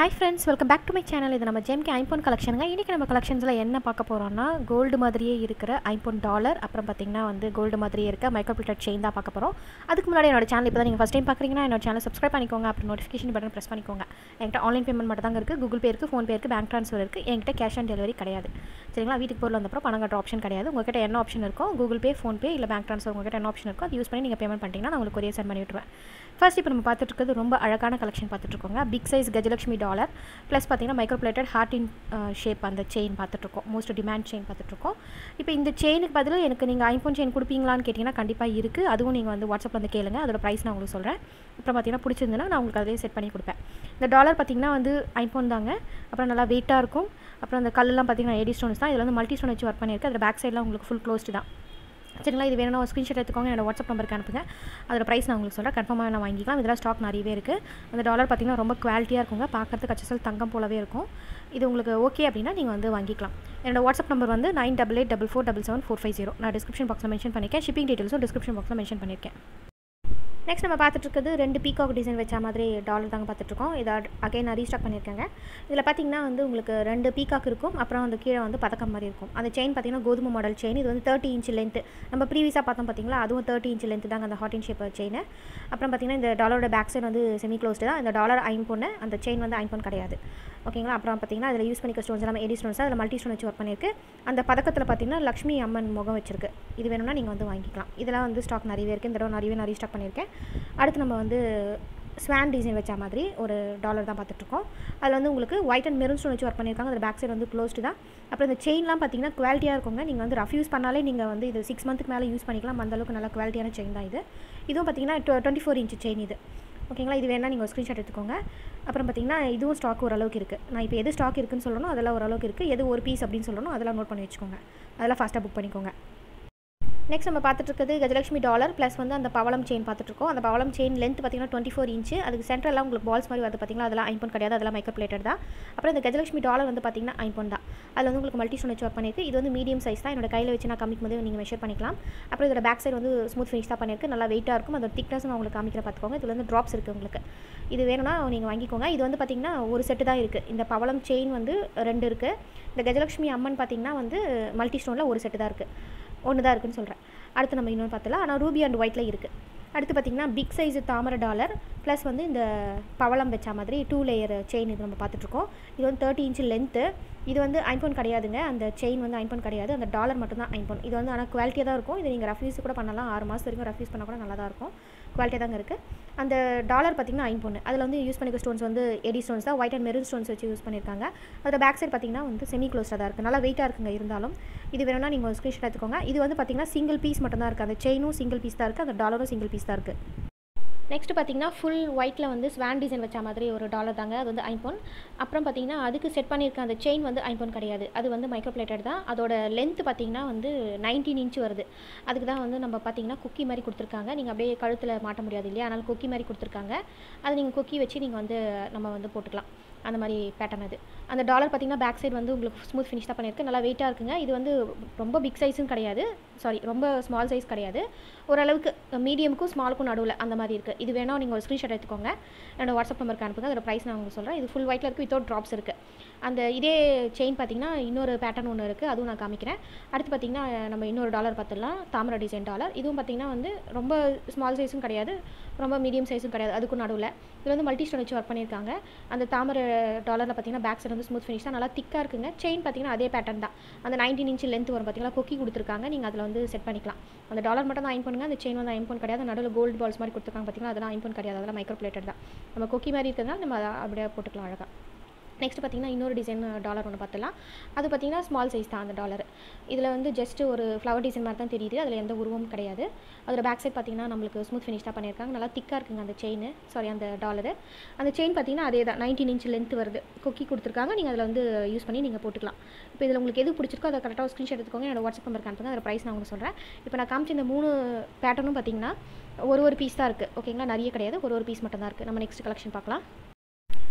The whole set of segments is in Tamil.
hi friends welcome back to my channel இது நம்ம ஜெம்கே ஐம்போன் கலெக்ஷனுங்க இன்றைக்கி நம்ம கலெக்ஷன்ஸில் என்ன பார்க்க போகிறோம்னா கோல்டு மாதிரியே இருக்கிற ஐம்போன் டாலர் அப்புறம் பார்த்திங்கன்னா வந்து கோல்டு மாதிரியே இருக்க மைக்ரோபிளேட் செயின் தான் பார்க்க போகிறோம் அதுக்கு முன்னாடி என்னோட சேனல் இப்போ தான் நீங்கள் ஃபஸ்ட் டைம் பார்க்குறீங்கன்னா என்னோட சேனல் சப்ஸ்கிரைப் பண்ணிக்கோங்க அப்புறம் நோட்டிஃபிகேஷன் பட்டன் ப்ரெஸ் பண்ணிக்கோங்க என்கிட்ட ஆன்லைன் பேமெண்ட் மட்டும் தாங்க இருக்குது கூகுள் பே இருக்குது ஃபோன் பே இருக்குது பேங்க் ட்ரான்ஸ்ஃபர் இருக்குது என்கிட்ட கேஷ் ஆன் டெலிவரி கிடையாது சரிங்களா வீட்டுக்கு பொருள் வந்தப்பறம் பணம் கட்டுற ஆப்ஷன் கிடையாது உங்கள்கிட்ட என்ன ஆப்ஷன் இருக்கோ கூகுள் பே ஃபோன் பே இல்லை பேங்க் ட்ரான்ஸ்ஃபர் உங்கள்கிட்ட என்ன ஆப்ஷன் இருக்கோ அது யூஸ் பண்ணி நீங்கள் பேமெண்ட் பண்ணிட்டீங்கன்னா நான் உங்களுக்கு கொரியர் சென்ட் பண்ணி விட்டுருவேன் ஃபர்ஸ்ட் இப்போ நம்ம பார்த்துட்டு இருக்கிறது ரொம்ப அழகான கலெக்ஷன் பார்த்துட்ருக்கோங்க big size Gajalakshmi dollar plus பார்த்தீங்கன்னா மைக்ரோப்ளேட்டட் ஹார்ட் இன் ஷேப் அந்த செயின் பார்த்துட்ருக்கோம் மோஸ்ட் டிமாண்ட் செயின் பார்த்துட்ருக்கோம் இப்போ இந்த செயினுக்கு பதில் எனக்கு நீங்கள் ஐஃபோன் செயின் கொடுப்பீங்களான்னு கேட்டிங்கன்னா கண்டிப்பாக இருக்குது அதுவும் நீங்கள் வந்து வாட்ஸ்அப்பில் வந்து கேளுங்க அதோட ப்ரைஸ் நான் உங்களுக்கு சொல்கிறேன் அப்புறம் பார்த்தீங்கன்னா பிடிச்சிருந்துன்னா நான் உங்களுக்கு அதிலே செட் பண்ணி கொடுப்பேன் இந்த டாலர் பார்த்தீங்கன்னா வந்து ஐஃபோன் தாங்க அப்புறம் நல்லா வெயிட்டாக இருக்கும் அப்புறம் அந்த கல்லெல்லாம் பார்த்தீங்கன்னா ஏடி ஸ்டோன்ஸ் தான் இதில் வந்து மல்டி ஸ்டோன் வச்சு ஒர்க் பண்ணியிருக்கு அதில் பேக் சைட்லாம் உங்களுக்கு ஃபுல் க்ளோஸ்டு தான் சரிங்களா இது வேணும்னா ஒரு ஸ்க்ரீன்ஷாட் எடுத்துக்கோங்க என்னோட வாட்ஸ்அப் நம்பருக்கு அனுப்புங்க அதோட ப்ரைஸ் நான் உங்களுக்கு சொல்கிறேன் கன்ஃபார்மாக நான் வாங்கிக்கலாம் இதெல்லாம் ஸ்டாக் நிறையவே இருக்குது அந்த டாலர் பார்த்திங்கன்னா ரொம்ப குவாலிட்டியாக இருக்குங்க பார்க்குறதுக்கு அச்சசல் தங்கம் போலவே இருக்கும் இது உங்களுக்கு ஓகே அப்படின்னா நீங்கள் வந்து வாங்கிக்கலாம் என்னோட வாட்ஸ்அப் நம்பர் வந்து nine double eight double four double seven four five zero நான் டிஸ்கிரிப்ஷன் பாக்ஸில் மென்ஷன் பண்ணியிருக்கேன் ஷிப்பிங் டீட்டெயில்ஸும் டிஸ்கிரிப்ஷன் பாக்ஸில் மென்ஷன் பண்ணியிருக்கேன் நெக்ஸ்ட் நம்ம பார்த்துட்டு இருக்கிறது ரெண்டு பீகாக் டிசைன் வச்ச மாதிரி டாலர் தாங்க பார்த்துட்ருக்கோம் இதை அகைன் நான் ரீஸ்டாக் பண்ணியிருக்கேங்க இதில் பார்த்தீங்கன்னா வந்து உங்களுக்கு ரெண்டு பீகாக் இருக்கும் அப்புறம் வந்து கீழே வந்து பதக்கம் மாதிரி இருக்கும் அந்த செயின் பார்த்தீங்கன்னா கோதுமை மாடல் செயின் இது வந்து தேர்ட்டி இன்ச் லென்த்து நம்ம ப்ரீவியஸாக பார்த்தோம் பார்த்தீங்களா அதுவும் தேர்ட்டி இன்ச் லென்த்து தாங்க அந்த ஹாட் இன் ஷேப் செயின் அப்புறம் பார்த்தீங்கன்னா இந்த டாலரோட பேக் சைடு வந்து செமி க்ளோஸ்டு தான் இந்த டாலர் ஐம்பொன்னு அந்த செயின் வந்து ஐம்பொன் கிடையாது ஓகேங்களா அப்புறம் பார்த்தீங்கன்னா அதில் யூஸ் பண்ணிக்க ஸ்டோன்ஸ் எல்லாமே எடி ஸ்டோன்ஸ் அதில் மல்டி ஸ்டோன் வச்சு ஒர்க் பண்ணியிருக்கு அந்த பதக்கத்தில் பார்த்தீங்கன்னா லக்ஷ்மி அம்மன் முகம் வச்சிருக்கு இது வேணும்னா நீங்கள் வந்து வாங்கிக்கலாம் இதெல்லாம் வந்து ஸ்டாக் நிறையவே இருக்குது இந்த தடவை நிறையவே நான் ரீஸ்டாக் பண்ணியிருக்கேன் அடுத்து நம்ம வந்து ஸ்வான் டிசைன் வச்ச மாதிரி ஒரு டாலர் தான் பார்த்துட்ருக்கோம் அதில் வந்து உங்களுக்கு ஒயிட் அண்ட் மெரூன் ஸ்டோன் வச்சு ஒர்க் பண்ணியிருக்காங்க அதில் பேக் சைடு வந்து க்ளோஸ்டு தான் அப்புறம் இந்த செயின்லாம் பார்த்தீங்கன்னா குவாலிட்டியாக இருக்குங்க நீங்கள் வந்து ரஃப் யூஸ் பண்ணாலே நீங்கள் வந்து இது சிக்ஸ் மந்த்துக்கு மேலே யூஸ் பண்ணிக்கலாம் அந்தளவுக்கு நல்லா குவாலிட்டியான செயின் தான் இது இதுவும் பார்த்தீங்கன்னா டுவெண்ட்டி ஃபோர் இன்ச் செயின் இது ஓகேங்களா இது வேணால் நீங்கள் ஸ்க்ரீன்ஷாட் எடுத்துக்கோங்க அப்புறம் பார்த்தீங்கன்னா இதுவும் ஸ்டாக் ஓரளவுக்கு இருக்குது நான் இப்போ எது ஸ்டாக் இருக்குன்னு சொல்லணும் அதெல்லாம் ஓரளவுக்கு இருக்குது எது ஒரு பீஸ் அப்படின்னு சொல்லணும் அதெல்லாம் நோட் பண்ணி வச்சுக்கோங்க அதெல்லாம் ஃபாஸ்ட்டாக புக் பண்ணிக்கோங்க நெக்ஸ்ட் நம்ம பார்த்துட்டு இருக்கிறது கஜலட்சுமி டாலர் ப்ளஸ் வந்து அந்த பவளம் செயின் பார்த்துட்ருக்கோம் அந்த பவளம் செயின் லென்த் பார்த்தீங்கன்னா டுவெண்ட்டி ஃபோர் இன்ச்சு அதுக்கு சென்டரெல்லாம் உங்களுக்கு பால்ஸ் மாதிரி வந்து பார்த்தீங்கன்னா அதெல்லாம் ஐம்பொன் கிடையாது அதெல்லாம் மைக்ரோ பிளேட்டட் தான் அப்புறம் இந்த கஜலட்சுமி டாலர் வந்து பார்த்தீங்கன்னா ஐம்பொன் தான் அதில் வந்து உங்களுக்கு மல்டி ஸ்டோன் வச்சு ஒர்க் பண்ணியிருக்கு இது வந்து மீடியம் சைஸ் தான் என்னோட கையில் வச்சு நான் காமிக்கும் போது நீங்கள் மெஷர் பண்ணிக்கலாம் அப்புறம் இதோட பேக் சைடு வந்து ஸ்மூத் ஃபினிஷ் தான் பண்ணியிருக்கு நல்லா வெயிட்டாக இருக்கும் அதோட திக்னஸ் நான் உங்களுக்கு காமிக்கிற பார்த்துக்கோங்க இதில் வந்து ட்ராப்ஸ் இருக்குது உங்களுக்கு இது வேணும்னா நீங்கள் வாங்கிக்கோங்க இது வந்து பார்த்தீங்கன்னா ஒரு செட்டு தான் இருக்குது இந்த பவளம் செயின் வந்து ரெண்டு இருக்குது இந்த கஜலட்சுமி அம்மன் பார்த்தீங்கன்னா வந்து மல்டி ஸ்டோனில் ஒரு செட்டு தான் இருக்குது ஒன்று தான் இருக்குன்னு சொல்கிறேன் அடுத்து நம்ம இன்னொன்று பார்த்தலாம் ஆனால் ரூபி அண்ட் ஒயிட்டில் இருக்குது அடுத்து பார்த்திங்கன்னா பிக் சைஸு தாமரை டாலர் ப்ளஸ் வந்து இந்த பவளம் வச்ச மாதிரி டூ லேயர் செயின் இது நம்ம பார்த்துட்ருக்கோம் இது வந்து தேர்ட்டி இன்ச்சு லென்த்து இது வந்து ஐம்பொன் கிடையாதுங்க அந்த செயின் வந்து ஐம்பொன் கிடையாது அந்த டாலர் மட்டும்தான் ஐம்பொன் இது வந்து ஆனால் குவாலிட்டியாக தான் இருக்கும் இது நீங்கள் ரஃப் யூஸ் கூட பண்ணலாம் ஆறு மாதம் வரைக்கும் ரஃப் யூஸ் பண்ணால் கூட நல்லா தான் இருக்கும் குவாலிட்டியாக தாங்க இருக்குது அந்த டாலர் பார்த்திங்கன்னா ஐம்பொன் அதில் வந்து யூஸ் பண்ணிக்க ஸ்டோன்ஸ் வந்து எடி ஸ்டோன்ஸ் தான் ஒயிட் அண்ட் மெரூன் ஸ்டோன்ஸ் வச்சு யூஸ் பண்ணியிருக்காங்க அதோட பேக் சைட் பார்த்திங்கன்னா வந்து செமி க்ளோஸ்டாக தான் இருக்குது நல்லா வெயிட்டாக இருக்குங்க இருந்தாலும் இது வேணும்னா நீங்கள் ஒரு ஸ்க்ரீன்ஷாட் எடுத்துக்கோங்க இது வந்து பார்த்திங்கன்னா சிங்கிள் பீஸ் மட்டும் தான் இருக்குது அந்த செயினும் சிங்கிள் பீஸ் தான் இருக்குது அந்த டாலரும் சிங்கிள் பீஸ் தான் இருக்குது நெக்ஸ்ட் பார்த்தீங்கன்னா ஃபுல் ஒயிட்டில் வந்து ஸ்வான் டிசைன் வச்ச மாதிரி ஒரு டாலர் தாங்க அது வந்து ஐம்போன் அப்புறம் பார்த்தீங்கன்னா அதுக்கு செட் பண்ணியிருக்க அந்த செயின் வந்து ஐம்போன் கிடையாது அது வந்து மைக்ரோ பிளேட்டட் தான் அதோட லென்த் பார்த்தீங்கன்னா வந்து நைன்டீன் இன்ச் வருது அதுக்கு தான் வந்து நம்ம பார்த்தீங்கன்னா குக்கி மாதிரி கொடுத்துருக்காங்க நீங்கள் அப்படியே கழுத்தில் மாட்ட முடியாது இல்லையா அதனால் குக்கி மாதிரி கொடுத்துருக்காங்க அது நீங்கள் குக்கி வச்சு நீங்கள் வந்து நம்ம வந்து போட்டுக்கலாம் அந்த மாதிரி பேட்டர்ன் அது அந்த டாலர் பார்த்திங்கன்னா பேக் சைடு வந்து உங்களுக்கு ஸ்மூத் ஃபினிஷ் தான் பண்ணியிருக்கு நல்லா வெயிட்டாக இருக்குங்க இது வந்து ரொம்ப பிக் சைஸும் கிடையாது சாரி ரொம்ப ஸ்மால் சைஸ் கிடையாது ஓரளவுக்கு மீடியமுக்கும் ஸ்மாலுக்கும் நடுவில் அந்த மாதிரி இருக்குது இது வேணால் நீங்கள் ஒரு ஸ்க்ரீன்ஷாட் எடுத்துக்கோங்க என்னோடய வாட்ஸ்அப் நம்பருக்கு அனுப்புங்க அதோட ப்ரைஸ் நான் உங்களுக்கு சொல்கிறேன் இது ஃபுல் ஒயிட்டில் இருக்குது வித்தவுட் ட்ராப்ஸ் இருக்குது அந்த இதே செயின் பார்த்திங்கன்னா இன்னொரு பேட்டர்ன் ஒன்று இருக்குது அதுவும் நான் காமிக்கிறேன் அடுத்து பார்த்திங்கன்னா நம்ம இன்னொரு டாலர் பார்த்துடலாம் தாமரை டிசைன் டாலர் இதுவும் பார்த்திங்கன்னா வந்து ரொம்ப ஸ்மால் சைஸும் கிடையாது ரொம்ப மீடியம் சைஸும் கிடையாது அதுக்கும் நடுவில் இதில் வந்து மல்டி ஸ்டோன் வச்சு ஒர்க் பண்ணியிருக்காங்க அந்த தாமரை டாலரில் பார்த்தீங்கன்னா பேக் சைடு வந்து ஸ்மூத் ஃபினிஷ் தான் நல்லா திக்காக இருக்குங்க செயின் பார்த்தீங்கன்னா அதே பேட்டர்ன் தான் அந்த நைன்டீன் இன்ச் லென்த் வரும் பார்த்தீங்களா கொக்கி கொடுத்துருக்காங்க நீங்கள் அதில் வந்து செட் பண்ணிக்கலாம் அந்த டாலர் மட்டும் தான் ஐம் பண்ணுங்க அந்த செயின் வந்து ஐம் பண்ண கிடையாது நடுவில் கோல்டு பால்ஸ் மாதிரி கொடுத்துருக்காங்க பார்த்தீங்கன்னா அதெல்லாம் ஐம் பண்ண கிடையாது அதெல்லாம் மைக்ரோ பிளேட்டட் தான் நம்ம கொக்கி மாதிரி இருக்கிறதுனால நம்ம அதை அப்படியே போட்டுக்கலாம் அழகாக நெக்ஸ்ட் பார்த்திங்கன்னா இன்னொரு டிசைன் டாலர் ஒன்று பார்த்துலாம் அது பார்த்திங்கன்னா ஸ்மால் சைஸ் தான் அந்த டாலர் இதில் வந்து ஜஸ்ட் ஒரு ஃப்ளவர் டிசைன் மாதிரி தான் தெரியுது அதில் எந்த உருவமும் கிடையாது அதோட பேக் சைட் பார்த்திங்கன்னா நம்மளுக்கு ஸ்மூத் ஃபினிஷ் தான் பண்ணியிருக்காங்க நல்லா திக்காக இருக்குங்க அந்த செயின் சாரி அந்த டாலரு அந்த செயின் பார்த்திங்கன்னா அதே தான் நைன்டீன் இன்ச் லென்த் வருது கொக்கி கொடுத்துருக்காங்க நீங்கள் அதில் வந்து யூஸ் பண்ணி நீங்கள் போட்டுக்கலாம் இப்போ இதில் உங்களுக்கு எது பிடிச்சிருக்கோ அதை கரெக்டாக ஸ்க்ரீன்ஷாட் எடுத்துக்கோங்க என்னோட வாட்ஸ்அப் நம்பருக்கு அனுப்புங்க அதோட ப்ரைஸ் நான் உங்களுக்கு சொல்கிறேன் இப்போ நான் காமிச்ச இந்த மூணு பேட்டர்னும் பார்த்திங்கன்னா ஒரு ஒரு பீஸ் தான் இருக்குது ஓகேங்களா நிறைய கிடையாது ஒரு ஒரு பீஸ் மட்டும் தான் இருக்குது நம்ம நெக்ஸ்ட் கலெக்ஷன் பார்க்கலாம்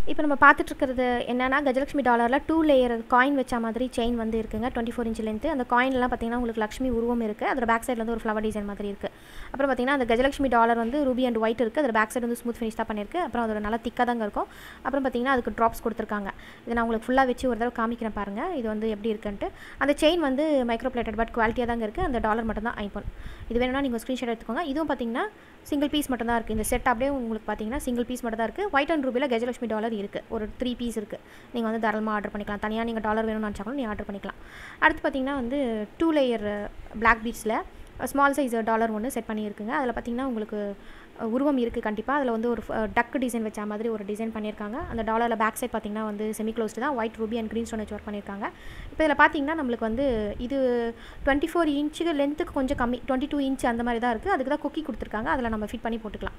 இப்போ நம்ம பார்த்துட்ருக்கிறது என்னென்னா கஜலட்சுமி டாலரில் டூ லேயர் காயின் வச்ச மாதிரி செயின் வந்து இருக்குங்க டுவெண்ட்டி ஃபோர் இன்ச் லென்த்து அந்த காயின்லாம் பார்த்தீங்கன்னா உங்களுக்கு லக்ஷ்மி உருவம் இருக்குது அதோட பேக் சைடில் வந்து ஒரு ஃப்ளவர் டிசைன் மாதிரி இருக்குது அப்புறம் பார்த்தீங்கன்னா அந்த கஜலட்சுமி டாலர் வந்து ரூபி அண்ட் ஒயிட் இருக்குது அதோட பேக் சைடு வந்து ஸ்மூத் ஃபினிஷ் தான் பண்ணியிருக்கு அப்புறம் அதோட நல்லா திக்காக தாங்க இருக்கும் அப்புறம் பார்த்தீங்கன்னா அதுக்கு ட்ராப்ஸ் கொடுத்துருக்காங்க இதை நான் உங்களுக்கு ஃபுல்லாக வச்சு ஒரு தடவை காமிக்கிறேன் பாருங்கள் இது வந்து எப்படி இருக்குன்ட்டு அந்த செயின் வந்து மைக்ரோ பிளேட்டட் பட் குவாலிட்டியாக தாங்க இருக்குது அந்த டாலர் மட்டும் தான் ஐபோன் இது வேணும்னா நீங்கள் ஸ்க்ரீன்ஷாட் எடுத்துக்கோங்க இதுவும் பார்த்தீங்கன்னா சிங்கிள் பீஸ் மட்டும் தான் இருக்குது இந்த செட் அப்படியே உங்களுக்கு பார்த்தீங்கன்னா சிங்கிள் பீஸ் மட்டும் தான் இருக்குது ஒயிட் அண்ட் ரூபியில் கஜலட்சுமி டாலர் இருக்குது ஒரு த்ரீ பீஸ் இருக்குது நீங்கள் வந்து தாராளமாக ஆர்டர் பண்ணிக்கலாம் தனியாக நீங்கள் டாலர் வேணும்னு நினச்சாலும் நீங்கள் ஆர்டர் பண்ணிக்கலாம் அடுத்து பார்த்தீங்கன்னா வந்து டூ லேயர் பிளாக் பீட்ஸில் ஸ்மால் சைஸ் டாலர் ஒன்று செட் பண்ணியிருக்குங்க அதில் பார்த்தீங்கன்னா உங்களுக்கு உருவம் இருக்குது கண்டிப்பாக அதில் வந்து ஒரு டக்கு டிசைன் வச்ச மாதிரி ஒரு டிசைன் பண்ணியிருக்காங்க அந்த டாலரில் பேக் சைட் பார்த்தீங்கன்னா வந்து செமி க்ளோஸ்டு தான் white ruby and green stone வச்சு ஒர்க் பண்ணியிருக்காங்க இப்போ இதில் பார்த்தீங்கன்னா நம்மளுக்கு வந்து இது டுவெண்ட்டி ஃபோர் இன்ச்சுக்கு லென்த்துக்கு கொஞ்சம் கம்மி டுவெண்ட்டி டூ இன்ச் அந்த மாதிரி தான் இருக்குது அதுக்கு தான் குக்கி கொடுத்துருக்காங்க அதில் நம்ம ஃபிட் பண்ணி போட்டுக்கலாம்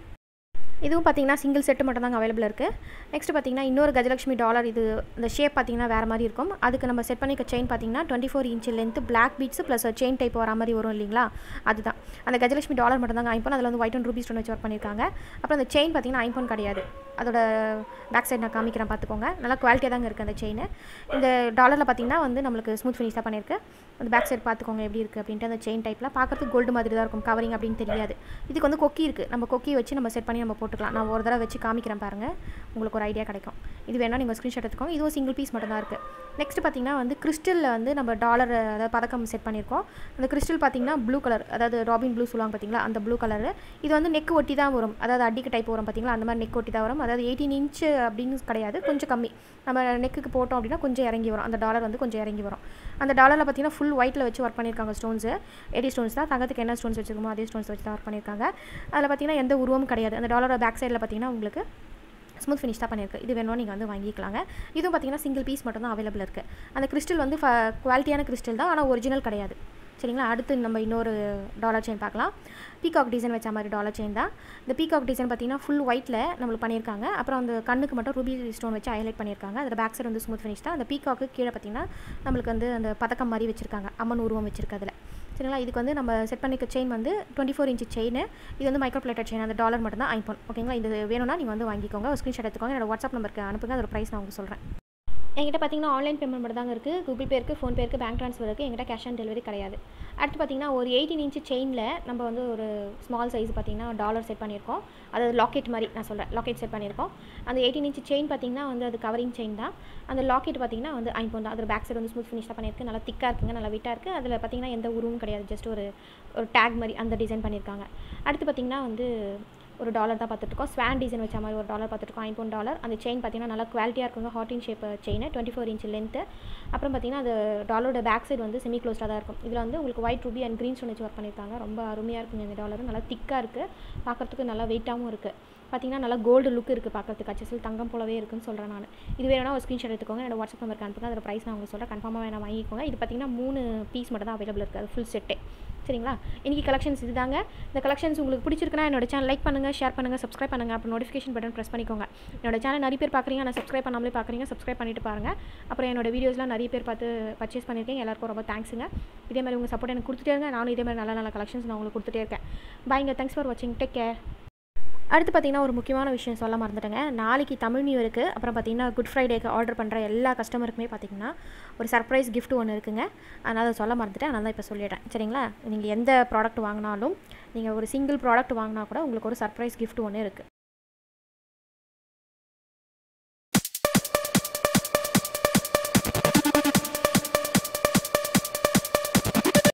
இதுவும் பார்த்தீங்கன்னா சிங்கிள் செட்டு மட்டும் தாங்க அவைலபிள் இருக்குது நெக்ஸ்ட் பார்த்தீங்கன்னா இன்னொரு கஜலட்சுமி டாலர் இது இந்த ஷேப் பார்த்தீங்கன்னா வேறு மாதிரி இருக்கும் அதுக்கு நம்ம செட் பண்ணிக்க செயின் பார்த்தீங்கன்னா twenty four inch length black beads plus chain type வர மாதிரி வரும் இல்லைங்களா அதுதான் அந்த கஜலட்சுமி டாலர் மட்டும் தாங்க ஐம்போன் அதில் வந்து ஒயிட் அண்ட் ரூபி ஸ்டோன் வச்சு ஒர்க் பண்ணியிருக்காங்க அப்புறம் அந்த செயின் பார்த்தீங்கன்னா ஐம்போன் கிடையாது அதோட பேக் சைடு நான் காமிக்கிறேன் பார்த்துக்கோங்க நல்லா குவாலிட்டியாக தாங்க இருக்குது அந்த செயின் இந்த டாலரில் பார்த்தீங்கன்னா வந்து நம்மளுக்கு ஸ்மூத் ஃபினிஷ் தான் பண்ணியிருக்கு அந்த பேக் சைடு பார்த்துக்கோங்க எப்படி இருக்குது அப்படின்ட்டு அந்த செயின் டைப்பில் பார்க்குறதுக்கு கோல்டு மாதிரி தான் இருக்கும் கவரிங் அப்படின்னு தெரியாது இதுக்கு வந்து கொக்கி இருக்குது நம்ம கொக்கி வச்சு நம்ம செட் பண்ணி நம்ம போட்டுக்கலாம் நான் ஒரு தடவை வச்சு காமிக்கிறேன் பாருங்கள் உங்களுக்கு ஒரு ஐடியா கிடைக்கும் இது வேணால் நீங்கள் ஸ்க்ரீன்ஷாட் எடுத்துக்கோங்க இதுவும் சிங்கிள் பீஸ் மட்டும் தான் இருக்குது நெக்ஸ்ட் பார்த்தீங்கன்னா வந்து கிறிஸ்டலில் வந்து நம்ம டாலர் அதாவது பதக்கம் செட் பண்ணியிருக்கோம் அந்த கிறிஸ்டல் பார்த்தீங்கன்னா ப்ளூ கலர் அதாவது ராபின் ப்ளூ சொல்லுவாங்க பார்த்தீங்களா அந்த ப்ளூ கலர் இது வந்து நெக் ஒட்டி தான் வரும் அதாவது அடிக்கு டைப் வரும் பார்த்தீங்களா அந்த மாதிரி நெக் ஒட்டி தான் வரும் அதாவது எயிட்டீன் இன்ச் அப்படின்னு கிடையாது கொஞ்சம் கம்மி நம்ம நெக்குக்கு போட்டோம் அப்படின்னா கொஞ்சம் இறங்கி வரும் அந்த டாலர் வந்து கொஞ்சம் இறங்கி வரும் அந்த டாலரில் பார்த்தீங்கன்னா ஃபுல் ஒயிட்டில் வச்சு ஒர்க் பண்ணியிருக்காங்க ஸ்டோன்ஸு எடி ஸ்டோன்ஸ் தான் தங்கத்துக்கு என்ன ஸ்டோன்ஸ் வச்சுருக்கோமோ அதே ஸ்டோன்ஸ் வச்சு தான் ஒர்க் பண்ணியிருக்காங்க அதில் பார்த்தீங்கன்னா எந்த உருவமும் கிடையாது அந்த டாலரோட பேக் சைடில் பார்த்தீங்கன்னா உங்களுக்கு ஸ்மூத் ஃபினிஷ் தான் பண்ணியிருக்கு இது வேணும் நீங்கள் வந்து வாங்கிக்கலாங்க இதுவும் பார்த்தீங்கன்னா சிங்கிள் பீஸ் மட்டும் தான் அவைலபிள் இருக்குது அந்த கிறிஸ்டல் வந்து குவாலிட்டியான கிறிஸ்டல் தான் ஆனால் ஒரிஜினல் கிடையாது சரிங்களா அடுத்து நம்ம இன்னொரு டாலர் செயின் பார்க்கலாம் பீகாக் டிசைன் வச்ச மாதிரி டாலர் செயின் தான் இந்த பீகாக் டிசைன் பார்த்தீங்கன்னா ஃபுல் ஒயிட்டில் நம்மளுக்கு பண்ணியிருக்காங்க அப்புறம் அந்த கண்ணுக்கு மட்டும் ரூபி ஸ்டோன் வச்சு ஹைலைட் பண்ணியிருக்காங்க அதில் பேக் சைடு வந்து ஸ்மூத் ஃபினிஷ் தான் அந்த பீகாக்கு கீழே பார்த்தீங்கன்னா நம்மளுக்கு வந்து அந்த பதக்கம் மாதிரி வச்சுருக்காங்க அம்மன் உருவம் வச்சிருக்கு அதில் சரிங்களா இதுக்கு வந்து நம்ம செட் பண்ணிக்க செயின் வந்து டுவெண்ட்டி ஃபோர் இன்ச்சு செயின் இது வந்து மைக்ரோ பிளேட்டட் செயின் அந்த டாலர் மட்டும் தான் ஐபோன் ஓகேங்களா இது வேணும்னா நீங்கள் வந்து வாங்கிக்கோங்க ஒரு ஸ்க்ரீன்ஷாட் எடுத்துக்கோங்க என்னோட வாட்ஸ்அப் நம்பருக்கு அனுப்புங்க அதோட ப்ரைஸ் நான் உங்களுக்கு சொல்கிறேன் என்கிட்ட பார்த்தீங்கன்னா ஆன்லைன் பேமெண்ட் மட்டும் தாங்க இருக்குது கூகுள் பே இருக்குது ஃபோன்பே இருக்குது பேங்க் ட்ரான்ஸ்ஃபர் இருக்குது என்கிட்ட கேஷ் ஆன் டெலிவரி கிடையாது அடுத்து பார்த்தீங்கன்னா ஒரு எயிட்டீன் இன்ச்சு செயினில் நம்ம வந்து ஒரு ஸ்மால் சைஸ் பார்த்தீங்கன்னா டாலர் செட் பண்ணியிருக்கோம் அதாவது லாக்கெட் மாதிரி நான் சொல்கிறேன் லாக்கெட் செட் பண்ணியிருக்கோம் அந்த எயிட்டீன் இன்ச்சு செயின் பார்த்தீங்கன்னா வந்து அது கவரிங் செயின் தான் அந்த லாக்கெட் பார்த்தீங்கன்னா வந்து ஐம்பது தான் அதோட பேக் சைடு வந்து ஸ்மூத் ஃபினிஷ் தான் பண்ணியிருக்கு நல்லா திக்காக இருக்குங்க நல்லா விட்டாக இருக்குது அதில் பார்த்தீங்கன்னா எந்த உருவும் கிடையாது ஜஸ்ட் ஒரு ஒரு டேக் மாதிரி அந்த டிசைன் பண்ணியிருக்காங்க அடுத்து பார்த்தீங்கன்னா வந்து ஒரு டாலர் தான் பார்த்துட்ருக்கோம் ஸ்வான் டிசைன் வச்ச மாதிரி ஒரு டாலர் பார்த்துருக்கோம் ஐம்பது டாலர் அந்த செயின் பார்த்தீங்கன்னா நல்லா குவாலிட்டியாக இருக்குங்க heart in shape chain twenty four inch length அப்புறம் பார்த்தீங்கன்னா அது டாலரோட பேக் சைடு வந்து செமி க்ளோஸ்டாக தான் இருக்கும் இதில் வந்து உங்களுக்கு white ruby and green stone வச்சு ஒர்க் பண்ணியிருக்காங்க ரொம்ப அருமையாக இருக்குங்க இந்த டாலர் நல்லா திக்காக இருக்குது பார்க்குறதுக்கு நல்லா வெயிட்டாகவும் இருக்குது பார்த்தீங்கன்னா நல்லா கோல்டு லுக் இருக்குது பார்க்குறதுக்கு அச்சசில் தங்கம் போலவே இருக்குன்னு சொல்கிறேன் நான் இது வேணும்னா ஒரு ஸ்க்ரீன்ஷாட் எடுத்துக்கோங்க என்னோட வாட்ஸ்அப் நம்பருக்கு அனுப்புங்க அதோட ப்ரைஸ் நான் உங்களுக்கு சொல்கிறேன் கன்ஃபார்மாக வேணா வாங்கிக்கோங்க இது பார்த்தீங்கன்னா மூணு பீஸ் மட்டும் தான் அவைலபிள் இருக்குது அது ஃபுல் செட்டே சரிங்களா இன்றைக்கி கலெக்ஷன்ஸ் இதுதாங்க இந்த கலெக்ஷன்ஸ் உங்களுக்கு பிடிச்சிருக்குன்னா என்னோட சேனல் லைக் பண்ணுங்கள் ஷேர் பண்ணுங்கள் சப்ஸ்கிரைப் பண்ணுங்கள் அப்புறம் நோட்டிஃபிகேஷன் பட்டன் ப்ரெஸ் பண்ணிக்கோங்க என்னோட சேனல் நிறைய பேர் பார்க்குறீங்க ஆனால் சப்ஸ்கிரைப் பண்ணாமலே பார்க்குறீங்க சப்ஸ்கிரைப் பண்ணிட்டு பாருங்கள் அப்புறம் என்னோட வீடியோஸ்லாம் நிறைய பேர் பார்த்து பர்ச்சேஸ் பண்ணியிருக்கேன் எல்லாருக்கும் ரொம்ப தேங்க்ஸுங்க இதே மாதிரி உங்கள் சப்போர்ட் எனக்கு கொடுத்துட்டே இருங்க நானும் இதே மாதிரி நல்ல நல்ல கலெக்ஷன்ஸ் நான் உங்களுக்கு கொடுத்துட்டே இருக்கேன் பாய்ங்க தேங்க்ஸ் ஃபார் வாட்சிங் டேக் கேர் அடுத்து பார்த்தீங்கன்னா ஒரு முக்கியமான விஷயம் சொல்ல மறந்துட்டேங்க நாளைக்கு தமிழ் நியூ இருக்குது அப்புறம் பார்த்தீங்கன்னா குட் ஃப்ரைடேக்கு ஆர்டர் பண்ணுற எல்லா கஸ்டமருக்குமே பார்த்தீங்கன்னா ஒரு சர்ப்ரைஸ் கிஃப்ட் ஒன்று இருக்குங்க அதனால் அதை சொல்ல மறந்துட்டேன் அதனால் தான் இப்போ சொல்லிடுறேன் சரிங்களா நீங்கள் எந்த ப்ராடக்ட் வாங்கினாலும் நீங்கள் ஒரு சிங்கிள் ப்ராடக்ட் வாங்கினா கூட உங்களுக்கு ஒரு சர்ப்ரைஸ் கிஃப்ட் ஒன்று இருக்குது